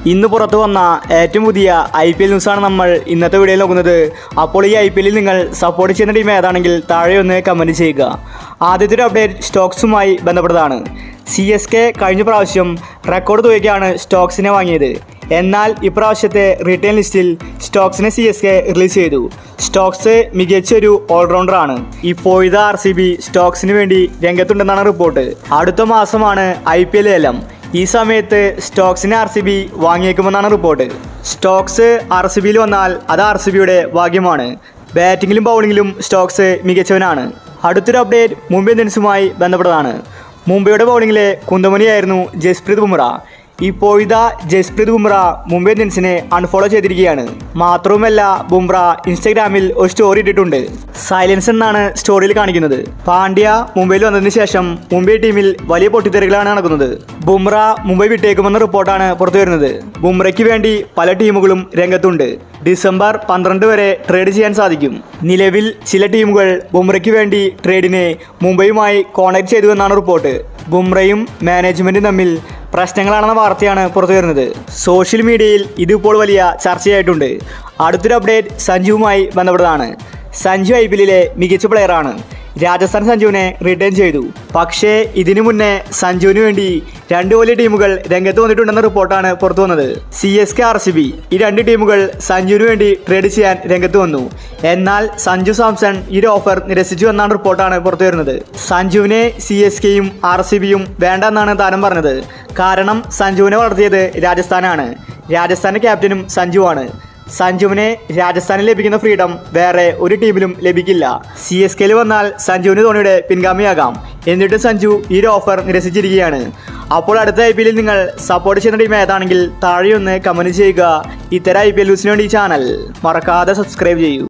ഇന്ന് പുറത്തു വന്ന ഏറ്റവും പുതിയ ഐ പി എൽ ന്യൂസാണ് നമ്മൾ ഇന്നത്തെ വീഡിയോയിൽ നോക്കുന്നത് അപ്പോൾ ഈ ഐ പി എല്ലിൽ നിങ്ങൾ സപ്പോർട്ട് ചെയ്യുന്ന ടീം ഏതാണെങ്കിൽ താഴെ ഒന്ന് കമൻറ്റ് ചെയ്യുക ആദ്യത്തെ ഒരു അപ്ഡേറ്റ് സ്റ്റോക്സുമായി ബന്ധപ്പെട്ടതാണ് സി എസ് കെ കഴിഞ്ഞ പ്രാവശ്യം റെക്കോർഡ് തുകയ്ക്കാണ് സ്റ്റോക്സിനെ വാങ്ങിയത് എന്നാൽ ഇപ്രാവശ്യത്തെ റീറ്റെയിൽ ലിസ്റ്റിൽ സ്റ്റോക്സിനെ സി എസ് കെ റിലീസ് ചെയ്തു സ്റ്റോക്സ് മികച്ചൊരു ഓൾറൗണ്ടറാണ് ഇപ്പോഴത്തെ ആർ സി ബി സ്റ്റോക്സിന് വേണ്ടി രംഗത്തുണ്ടെന്നാണ് റിപ്പോർട്ട് അടുത്ത മാസമാണ് ഐ പി എൽ ലേലം ഈ സമയത്ത് സ്റ്റോക്സിനെ ആർ സി ബി വാങ്ങിയേക്കുമെന്നാണ് റിപ്പോർട്ട് സ്റ്റോക്സ് ആർ സി ബിയിൽ വന്നാൽ അത് ആർ സി ബിയുടെ ഭാഗ്യമാണ് ബാറ്റിങ്ങിലും ബൗളിങ്ങിലും സ്റ്റോക്സ് മികച്ചവനാണ് അടുത്തൊരു അപ്ഡേറ്റ് മുംബൈ ഇന്ത്യൻസുമായി ബന്ധപ്പെട്ടതാണ് മുംബൈയുടെ ബൗളിങ്ങിലെ കുന്തമണിയായിരുന്നു ജസ്പ്രീത് ബുംറ ഇപ്പോഴിതാ ജസ്പ്രീത് ബുംറ മുംബൈ ഇന്ത്യൻസിനെ അൺഫോളോ ചെയ്തിരിക്കുകയാണ് മാത്രവുമല്ല ബുംറ ഇൻസ്റ്റഗ്രാമിൽ ഒരു സ്റ്റോറി ഇട്ടിട്ടുണ്ട് സൈലൻസ് എന്നാണ് സ്റ്റോറിയിൽ കാണിക്കുന്നത് പാണ്ഡ്യ മുംബൈയിൽ വന്നതിന് ശേഷം മുംബൈ ടീമിൽ വലിയ പൊട്ടിത്തെറികളാണ് നടക്കുന്നത് ബുംറ മുംബൈ വിട്ടേക്കുമെന്ന റിപ്പോർട്ടാണ് പുറത്തു വരുന്നത് ബുംറയ്ക്ക് വേണ്ടി പല ടീമുകളും രംഗത്തുണ്ട് ഡിസംബർ പന്ത്രണ്ട് വരെ ട്രേഡ് ചെയ്യാൻ സാധിക്കും നിലവിൽ ചില ടീമുകൾ ബുംറയ്ക്ക് വേണ്ടി ട്രേഡിനെ മുംബൈയുമായി കോൺടാക്ട് ചെയ്തു എന്നാണ് റിപ്പോർട്ട് ബുംറയും മാനേജ്മെന്റും തമ്മിൽ പ്രശ്നങ്ങളാണെന്ന വാർത്തയാണ് പുറത്തു വരുന്നത് സോഷ്യൽ മീഡിയയിൽ ഇതിപ്പോൾ വലിയ ചർച്ചയായിട്ടുണ്ട് അടുത്തൊരു അപ്ഡേറ്റ് സഞ്ജുവുമായി ബന്ധപ്പെട്ടതാണ് സഞ്ജു ഐ പി എല്ലിലെ മികച്ച പ്ലെയറാണ് രാജസ്ഥാൻ സഞ്ജുവിനെ റിട്ടേൺ ചെയ്തു പക്ഷേ ഇതിനു മുന്നേ സഞ്ജുവിന് വേണ്ടി രണ്ട് വലിയ ടീമുകൾ രംഗത്ത് വന്നിട്ടുണ്ടെന്ന റിപ്പോർട്ടാണ് പുറത്തു വന്നത് C S K R C B ഈ രണ്ട് ടീമുകൾ സഞ്ജുവിന് വേണ്ടി ട്രേഡ് ചെയ്യാൻ രംഗത്ത് വന്നു എന്നാൽ സഞ്ജു സാംസൺ ഈ ഒരു ഓഫർ നിരസിച്ചു എന്നാണ് റിപ്പോർട്ടാണ് പുറത്തു വരുന്നത് സഞ്ജുവിനെ സി എസ് കെയും ആർ സി ബിയും വേണ്ട എന്നാണ് താരം പറഞ്ഞത് കാരണം സഞ്ജുവിനെ വളർത്തിയത് രാജസ്ഥാനാണ് രാജസ്ഥാന്റെ ക്യാപ്റ്റനും സഞ്ജുവാണ് സഞ്ജുവിനെ രാജസ്ഥാനിൽ ലഭിക്കുന്ന ഫ്രീഡം വേറെ ഒരു ടീമിലും ലഭിക്കില്ല സി എസ് കെയിൽ വന്നാൽ സഞ്ജുവിന് ധോണിയുടെ പിൻഗാമിയാകാം എന്നിട്ടും സഞ്ജു ഈ ഒരു ഓഫർ നിരസിച്ചിരിക്കുകയാണ് അപ്പോൾ അടുത്ത ഐ പി എല്ലിൽ നിങ്ങൾ സപ്പോർട്ട് ചെയ്യുന്ന ടീം ഏതാണെങ്കിൽ താഴെയൊന്ന് കമൻറ്റ് ചെയ്യുക ഇത്തരം ഐ പി എൽ ന്യൂസിന് വേണ്ടി ഈ ചാനൽ മറക്കാതെ സബ്സ്ക്രൈബ് ചെയ്യൂ